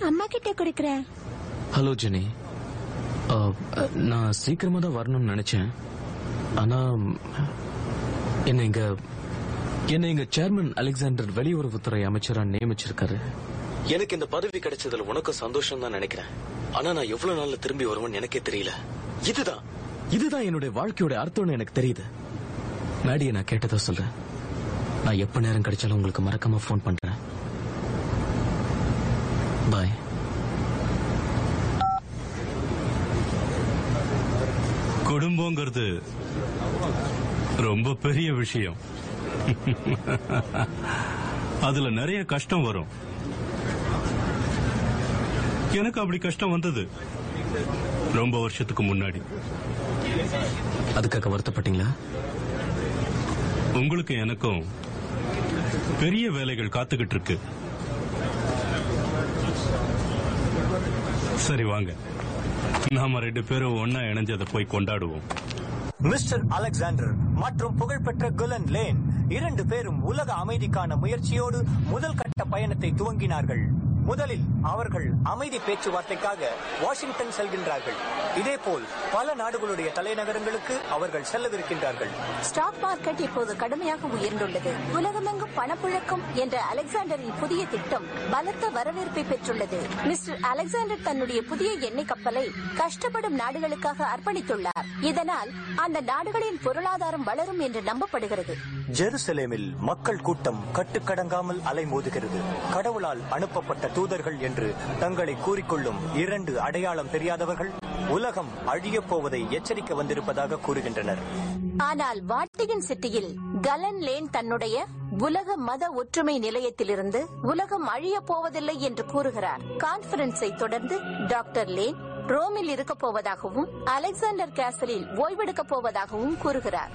அம்மா கிட்ட கொடுக்கறேன் ஹலோ ஜெனி ஆ, நான் சீக்கிரமா தான் வரணும்னு நினைச்சேன் ஆனா என்ன இங்க என்ன இங்க சேர்மன் அலெக்சாண்டர் வெளியுறவுத்துறை அமைச்சரா நியமிச்சிருக்காரு எனக்கு இந்த பதவி கிடைச்சதுல உனக்கும் சந்தோஷம் தான் நினைக்கிறேன் ஆனா நான் எவ்வளவு நாள்ல திரும்பி வருவேன்னு எனக்கே தெரியல இதுதான் இதுதான் என்னுடைய வாழ்க்கையோட அர்த்தம்னு எனக்கு தெரியுது மேடியை நான் கேட்டதா சொல்றேன் நான் எப்ப நேரம் கிடைச்சாலும் உங்களுக்கு மறக்காம ஃபோன் பண்றேன் பாய் குடும்பங்கிறது ரொம்ப பெரிய விஷயம் அதுல நிறைய கஷ்டம் வரும் எனக்கு அப்படி கஷ்டம் வந்தது ரொம்ப வருஷத்துக்கு முன்னாடி அதுக்காக வருத்தப்பட்டீங்களா உங்களுக்கு எனக்கும் பெரிய வேலைகள் காத்துக்கிட்டு இருக்கு சரி வாங்க நாம ரெண்டு பேரும் ஒன்னா இணைஞ்சதை போய் கொண்டாடுவோம் மிஸ்டர் அலெக்சாண்டர் மற்றும் புகழ்பெற்ற குலன் லேன் இரண்டு பேரும் உலக அமைதிக்கான முயற்சியோடு முதல் கட்ட பயணத்தை துவங்கினார்கள் முதலில் அவர்கள் அமைதி பேச்சுவார்த்தைக்காக வாஷிங்டன் செல்கின்றார்கள் இதேபோல் பல நாடுகளுடைய தலைநகரங்களுக்கு அவர்கள் செல்லவிருக்கின்றார்கள் ஸ்டாக் மார்க்கெட் இப்போது கடுமையாக உயர்ந்துள்ளது உலகமெங்கும் பணப்புழக்கம் என்ற அலெக்சாண்டரின் புதிய திட்டம் பலத்த வரவேற்பை பெற்றுள்ளது மிஸ்டர் அலெக்சாண்டர் தன்னுடைய புதிய எண்ணெய் கப்பலை கஷ்டப்படும் நாடுகளுக்காக அர்ப்பணித்துள்ளார் இதனால் அந்த நாடுகளின் பொருளாதாரம் வளரும் என்று நம்பப்படுகிறது ஜெருசலேமில் மக்கள் கூட்டம் கட்டுக்கடங்காமல் அலைமோதுகிறது கடவுளால் அனுப்பப்பட்ட தூதர்கள் என்று தங்களை கூறிக்கொள்ளும் இரண்டு அடையாளம் தெரியாதவர்கள் உலகம் அழியப் போவதை எச்சரிக்க வந்திருப்பதாக கூறுகின்றனர் ஆனால் வாட்டிகன் சிட்டியில் கலன் லேன் தன்னுடைய உலக மத ஒற்றுமை நிலையத்திலிருந்து உலகம் அழியப் போவதில்லை என்று கூறுகிறார் கான்பரன்ஸை தொடர்ந்து டாக்டர் லேன் ரோமில் இருக்கப் போவதாகவும் அலெக்சாண்டர் கேசலில் ஓய்வெடுக்கப் போவதாகவும் கூறுகிறார்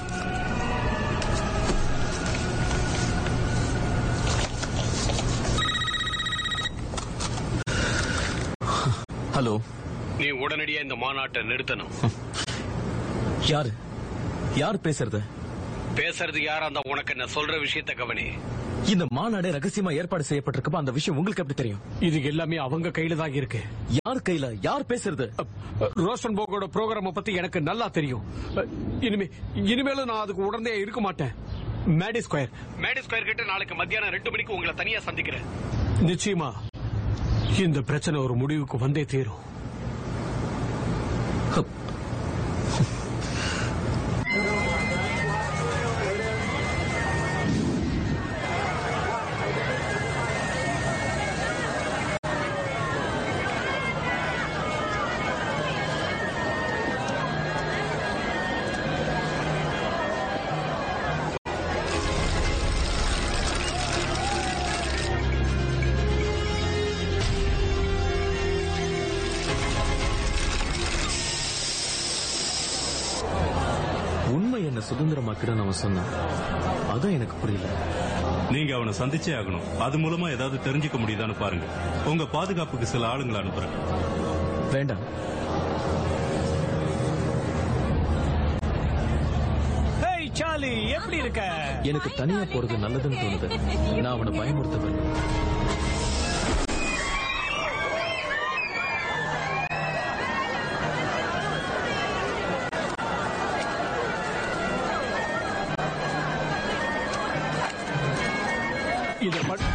ஹலோ நீ உடனடியா இந்த மாநாட்டை நிறுத்தணும் யாரு யார் பேசுறது பேசுறது யாரா இருந்தா உனக்கு என்ன சொல்ற விஷயத்த கவனி இந்த மாநாடு ரகசியமா ஏற்பாடு செய்யப்பட்டிருக்கப்ப அந்த விஷயம் உங்களுக்கு எப்படி தெரியும் இது எல்லாமே அவங்க கையில தான் இருக்கு யார் கையில யார் பேசுறது ரோஷன் போகோட ப்ரோக்ராம பத்தி எனக்கு நல்லா தெரியும் இனிமே இனிமேலும் நான் அதுக்கு உடனே இருக்க மாட்டேன் மேடி ஸ்கொயர் மேடி ஸ்கொயர் கிட்ட நாளைக்கு மத்தியானம் ரெண்டு மணிக்கு உங்களை தனியா சந்திக்கிறேன் நிச்சயமா இந்த பிரச்சனை ஒரு முடிவுக்கு வந்தே தீரும் உண்மை என்ன சுதந்திரமாக்கிடும் அவன் சொன்னான் அதான் எனக்கு புரியல நீங்க அவனை சந்திச்சே ஆகணும் அது மூலமா ஏதாவது தெரிஞ்சுக்க முடியுதான்னு பாருங்க உங்க பாதுகாப்புக்கு சில ஆளுங்களை அனுப்புறேன் வேண்டாம் சாலி எப்படி இருக்க எனக்கு தனியா போறது நல்லதுன்னு தோணுது நான் அவனை பயமுறுத்துவேன் இத மட்-